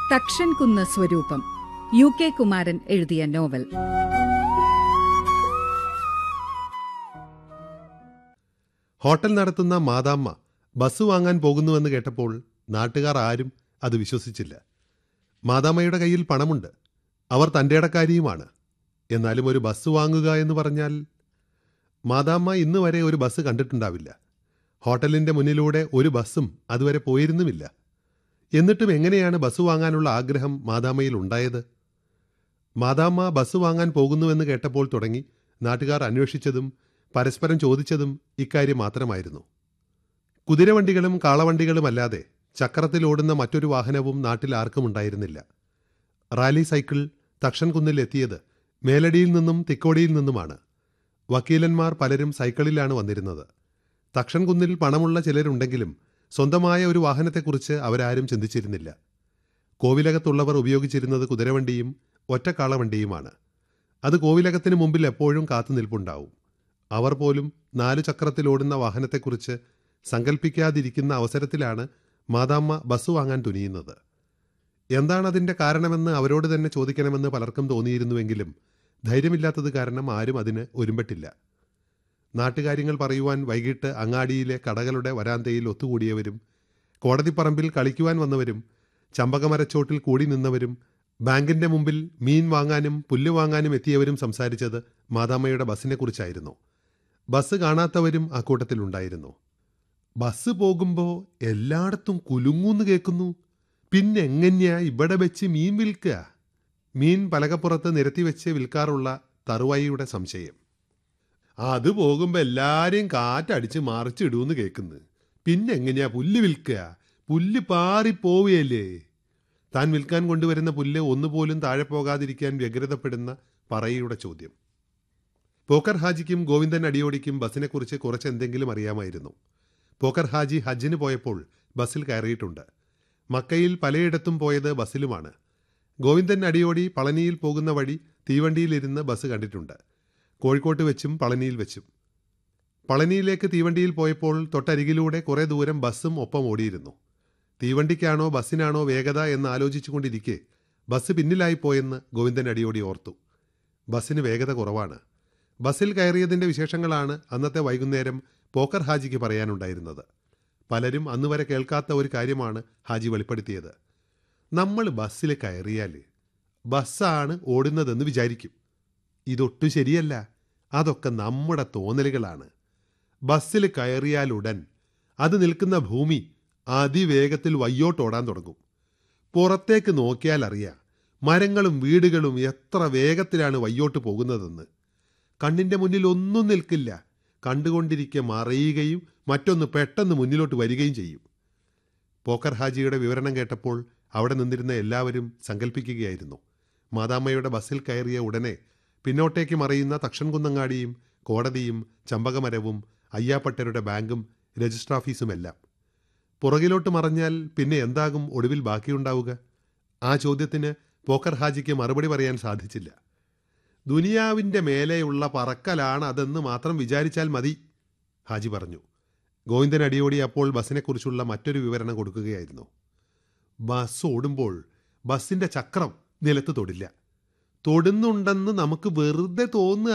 തക്ഷൻ കുന്ന് സ്വരൂപം U K Kumaran എഴുതിയ നോവൽ ഹോട്ടൽ നടത്തുന്ന മാതാമ്മ ബസ് വാങ്ങാൻ പോകുന്നുവെന്ന് കേട്ടപ്പോൾ നാട്ടുകാർ ആരും അത് വിശ്വസിച്ചില്ല മാതാമ്മയുടെ കയ്യിൽ പണമുണ്ട് അവർ തൻ്റെ ഇടക്കാരിയുമാണ് എന്നാലും ഒരു ബസ് വാങ്ങുക എന്ന് പറഞ്ഞാൽ മാതാമ്മ ഇന്ന് വരെ ഒരു ബസ് കണ്ടിട്ടുണ്ടാവില്ല ഹോട്ടലിൻ്റെ മുന്നിലൂടെ ഒരു ബസ്സും അതുവരെ പോയിരുന്നുമില്ല എന്നിട്ടും എങ്ങനെയാണ് ബസ് വാങ്ങാനുള്ള ആഗ്രഹം മാതാമ്മയിൽ ഉണ്ടായത് മാതാമ്മ ബസ് വാങ്ങാൻ പോകുന്നുവെന്ന് കേട്ടപ്പോൾ തുടങ്ങി നാട്ടുകാർ അന്വേഷിച്ചതും പരസ്പരം ചോദിച്ചതും ഇക്കാര്യം മാത്രമായിരുന്നു കുതിരവണ്ടികളും കാളവണ്ടികളുമല്ലാതെ ചക്രത്തിൽ ഓടുന്ന മറ്റൊരു വാഹനവും നാട്ടിൽ ആർക്കും ഉണ്ടായിരുന്നില്ല റാലി സൈക്കിൾ തക്ഷൻ കുന്നിൽ എത്തിയത് മേലടിയിൽ നിന്നും തിക്കോടിയിൽ നിന്നുമാണ് വക്കീലന്മാർ പലരും സൈക്കിളിലാണ് വന്നിരുന്നത് തക്ഷൻ കുന്നിൽ പണമുള്ള ചിലരുണ്ടെങ്കിലും സ്വന്തമായ ഒരു വാഹനത്തെക്കുറിച്ച് അവരാരും ചിന്തിച്ചിരുന്നില്ല കോവിലകത്തുള്ളവർ ഉപയോഗിച്ചിരുന്നത് കുതിരവണ്ടിയും ഒറ്റക്കാളവണ്ടിയുമാണ് അത് കോവിലകത്തിന് മുമ്പിൽ എപ്പോഴും കാത്തുനിൽപ്പുണ്ടാവും അവർ പോലും നാലു ചക്രത്തിലോടുന്ന വാഹനത്തെക്കുറിച്ച് സങ്കല്പിക്കാതിരിക്കുന്ന അവസരത്തിലാണ് മാതാമ്മ ബസ് വാങ്ങാൻ തുനിയുന്നത് എന്താണതിൻ്റെ കാരണമെന്ന് അവരോട് തന്നെ ചോദിക്കണമെന്ന് പലർക്കും തോന്നിയിരുന്നുവെങ്കിലും ധൈര്യമില്ലാത്തത് കാരണം ആരും അതിന് ഒരുമ്പെട്ടില്ല നാട്ടുകാര്യങ്ങൾ പറയുവാൻ വൈകിട്ട് അങ്ങാടിയിലെ കടകളുടെ വരാന്തയിൽ ഒത്തുകൂടിയവരും കോടതിപ്പറമ്പിൽ കളിക്കുവാൻ വന്നവരും ചമ്പകമരച്ചോട്ടിൽ കൂടി നിന്നവരും ബാങ്കിന്റെ മുമ്പിൽ മീൻ വാങ്ങാനും പുല്ല് വാങ്ങാനും എത്തിയവരും സംസാരിച്ചത് മാതാമ്മയുടെ ബസ്സിനെക്കുറിച്ചായിരുന്നു ബസ് കാണാത്തവരും അക്കൂട്ടത്തിലുണ്ടായിരുന്നു ബസ് പോകുമ്പോൾ എല്ലായിടത്തും കുലുങ്ങൂന്ന് കേൾക്കുന്നു പിന്നെ എങ്ങനെയാ ഇവിടെ വെച്ച് മീൻ വിൽക്കുക മീൻ പലകപ്പുറത്ത് നിരത്തി വെച്ച് വിൽക്കാറുള്ള തറുവായിയുടെ സംശയം അത് പോകുമ്പോൾ എല്ലാരെയും കാറ്റടിച്ച് മറിച്ചിടൂന്ന് കേൾക്കുന്നു പിന്നെ എങ്ങനെയാ പുല്ല് വിൽക്കുക പുല്ല് പാറിപ്പോവുകയല്ലേ താൻ വിൽക്കാൻ കൊണ്ടുവരുന്ന പുല്ല് ഒന്നുപോലും താഴെ പോകാതിരിക്കാൻ വ്യഗ്രതപ്പെടുന്ന പറയുടെ ചോദ്യം പോക്കർ ഹാജിക്കും ഗോവിന്ദൻ അടിയോടിക്കും ബസ്സിനെക്കുറിച്ച് കുറച്ച് എന്തെങ്കിലും അറിയാമായിരുന്നു പോക്കർ ഹാജി ഹജ്ജിന് പോയപ്പോൾ ബസ്സിൽ കയറിയിട്ടുണ്ട് മക്കയിൽ പലയിടത്തും പോയത് ബസ്സിലുമാണ് ഗോവിന്ദൻ അടിയോടി പളനിയിൽ പോകുന്ന വഴി തീവണ്ടിയിലിരുന്ന് ബസ് കണ്ടിട്ടുണ്ട് കോഴിക്കോട്ട് വെച്ചും പളനിയിൽ വെച്ചും പളനിയിലേക്ക് തീവണ്ടിയിൽ പോയപ്പോൾ തൊട്ടരികിലൂടെ കുറേ ദൂരം ബസ്സും ഒപ്പം ഓടിയിരുന്നു തീവണ്ടിക്കാണോ ബസ്സിനാണോ വേഗത എന്ന് ആലോചിച്ചുകൊണ്ടിരിക്കെ ബസ് പിന്നിലായി പോയെന്ന് ഗോവിന്ദൻ അടിയോടി ഓർത്തു ബസ്സിന് വേഗത കുറവാണ് ബസ്സിൽ കയറിയതിൻ്റെ വിശേഷങ്ങളാണ് അന്നത്തെ വൈകുന്നേരം പോക്കർ ഹാജിക്ക് പറയാനുണ്ടായിരുന്നത് പലരും അന്ന് വരെ കേൾക്കാത്ത ഒരു കാര്യമാണ് ഹാജി വെളിപ്പെടുത്തിയത് നമ്മൾ ബസ്സിൽ കയറിയാൽ ബസ്സാണ് ഓടുന്നതെന്ന് വിചാരിക്കും ഇതൊട്ടും ശരിയല്ല അതൊക്കെ നമ്മുടെ തോന്നലുകളാണ് ബസ്സിൽ കയറിയാലുടൻ അത് നിൽക്കുന്ന ഭൂമി അതിവേഗത്തിൽ വയ്യോട്ടോടാൻ തുടങ്ങും പുറത്തേക്ക് നോക്കിയാൽ അറിയാം മരങ്ങളും വീടുകളും എത്ര വേഗത്തിലാണ് വയ്യോട്ട് പോകുന്നതെന്ന് കണ്ണിൻ്റെ മുന്നിൽ ഒന്നും നിൽക്കില്ല കണ്ടുകൊണ്ടിരിക്കെ മറയുകയും മറ്റൊന്ന് പെട്ടെന്ന് മുന്നിലോട്ട് വരികയും ചെയ്യും പോക്കർ ഹാജിയുടെ വിവരണം കേട്ടപ്പോൾ അവിടെ നിന്നിരുന്ന എല്ലാവരും സങ്കല്പിക്കുകയായിരുന്നു മാതാമ്മയുടെ ബസ്സിൽ കയറിയ ഉടനെ പിന്നോട്ടേക്ക് മറയുന്ന തക്ഷൻകുന്നങ്ങാടിയും കോടതിയും ചമ്പകമരവും അയ്യാപ്പട്ടരുടെ ബാങ്കും രജിസ്റ്റർ ഓഫീസുമെല്ലാം പുറകിലോട്ട് മറഞ്ഞാൽ പിന്നെ എന്താകും ഒടുവിൽ ബാക്കിയുണ്ടാവുക ആ ചോദ്യത്തിന് പോക്കർ ഹാജിക്ക് മറുപടി പറയാൻ സാധിച്ചില്ല ദുനിയാവിൻ്റെ മേലെയുള്ള പറക്കലാണ് അതെന്ന് മാത്രം വിചാരിച്ചാൽ മതി ഹാജി പറഞ്ഞു ഗോവിന്ദൻ അടിയോടി അപ്പോൾ ബസ്സിനെക്കുറിച്ചുള്ള മറ്റൊരു വിവരണം കൊടുക്കുകയായിരുന്നു ബസ് ഓടുമ്പോൾ ബസ്സിൻ്റെ ചക്രം നിലത്ത് തൊടില്ല തൊടുന്നുണ്ടെന്ന് നമുക്ക് വെറുതെ തോന്നുക